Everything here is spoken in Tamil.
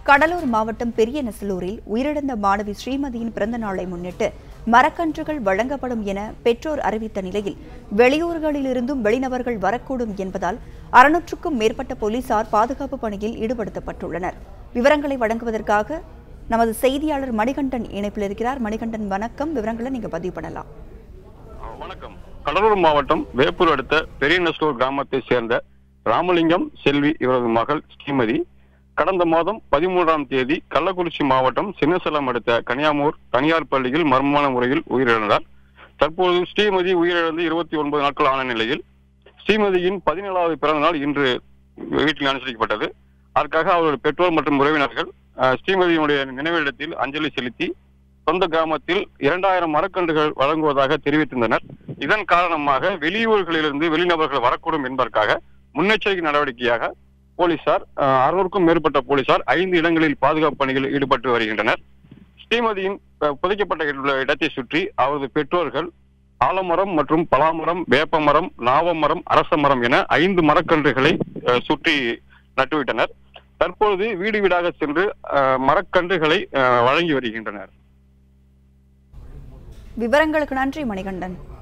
கடலூர் மாவட்டம் பெரிய நெசலூரில் உயிரிழந்த மாணவி ஸ்ரீமதியின் பிறந்த நாளை முன்னிட்டு மரக்கன்றுகள் வழங்கப்படும் என பெற்றோர் அறிவித்த நிலையில் வெளியூர்களிலிருந்தும் வெளிநபர்கள் வரக்கூடும் என்பதால் அறுநூற்றுக்கும் மேற்பட்ட போலீசார் பாதுகாப்பு பணியில் ஈடுபடுத்தப்பட்டுள்ளனர் விவரங்களை வழங்குவதற்காக நமது செய்தியாளர் மணிகண்டன் இணைப்பில் இருக்கிறார் மணிகண்டன் வணக்கம் விவரங்களை நீங்க பதிவு பண்ணலாம் வணக்கம் கடலூர் மாவட்டம் வேப்பூர் அடுத்த பெரிய நெஸ்லூர் கிராமத்தை சேர்ந்த ராமலிங்கம் செல்வி இவரது மகள் ஸ்ரீமதி கடந்த மாதம் பதிமூன்றாம் தேதி கள்ளக்குறிச்சி மாவட்டம் சின்னசலம் அடுத்த கனியாமூர் தனியார் பள்ளியில் மர்மமான முறையில் உயிரிழந்தார் தற்போது ஸ்ரீமதி உயிரிழந்து இருபத்தி ஒன்பது நாட்கள் ஆன நிலையில் ஸ்ரீமதியின் பதினேழாவது பிறந்த நாள் இன்று வீட்டில் அனுசரிக்கப்பட்டது அதற்காக அவருடைய பெற்றோர் மற்றும் உறவினர்கள் அஹ், ஸ்ரீமதியினுடைய நினைவிடத்தில் அஞ்சலி செலுத்தி சொந்த கிராமத்தில் இரண்டாயிரம் மரக்கன்றுகள் வழங்குவதாக தெரிவித்திருந்தனர் இதன் காரணமாக வெளியூர்களிலிருந்து வெளிநபர்கள் வரக்கூடும் என்பதற்காக முன்னெச்சரிக்கை நடவடிக்கையாக போலீசார் அறுநூறுக்கும் மேற்பட்ட போலீசார் ஐந்து இடங்களில் பாதுகாப்பு பணிகளில் ஈடுபட்டு வருகின்றனர் ஸ்ரீமதியின் அஹ், புதைக்கப்பட்ட இட- இடத்தை சுற்றி அவரது பெற்றோர்கள் ஆலமரம் மற்றும் பலாமரம் வேப்பமரம் நாவமரம் அரச மரம் என ஐந்து மரக்கன்றுகளை அஹ், சுற்றி நட்டுவிட்டனர் தற்பொழுது வீடு வீடாக சென்று அஹ், மரக்கன்றுகளை அஹ், வழங்கி வருகின்றனர் விவரங்களுக்கு நன்றி மணிகண்டன்